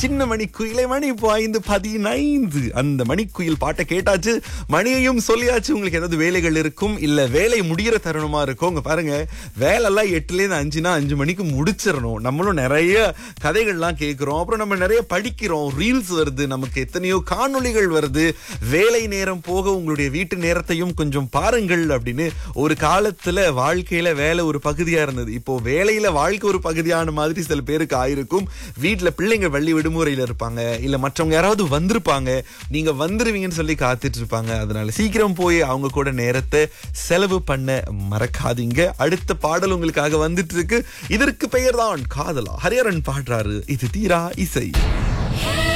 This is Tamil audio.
சின்ன மணி குயிலை மணி இப்போ ஐந்து பதினைந்து அந்த மணிக்குயில் பாட்டை கேட்டாச்சு மணியையும் சொல்லியாச்சு உங்களுக்கு ஏதாவது வேலைகள் இருக்கும் இல்ல வேலை முடியிற தருணமா இருக்கும் உங்க பாருங்க வேலைலாம் எட்டுல இருந்து அஞ்சுனா அஞ்சு மணிக்கு முடிச்சிடணும் நம்மளும் நிறைய கதைகள்லாம் கேட்கிறோம் அப்புறம் நம்ம நிறைய படிக்கிறோம் ரீல்ஸ் வருது நமக்கு எத்தனையோ காணொளிகள் வருது வேலை நேரம் போக உங்களுடைய வீட்டு நேரத்தையும் கொஞ்சம் பாருங்கள் அப்படின்னு ஒரு காலத்துல வாழ்க்கையில வேலை ஒரு பகுதியா இருந்தது இப்போ வேலையில வாழ்க்கை ஒரு பகுதியான மாதிரி சில பேருக்கு ஆயிருக்கும் வீட்ல பிள்ளைங்க வள்ளி விடுமுறையில இருப்பாங்க இல்ல மற்றவங்க யாராவது வந்திருப்பாங்க நீங்க வந்துருவீங்கன்னு சொல்லி காத்துட்டு இருப்பாங்க அதனால சீக்கிரம் போய் அவங்க கூட நேரத்தை செலவு பண்ண மறக்காதீங்க அடுத்த பாடல் உங்களுக்காக வந்துட்டு இருக்கு இதற்கு பெயர் தான் காதலா ஹரிஹரன் பாடுறாரு இது தீரா இசை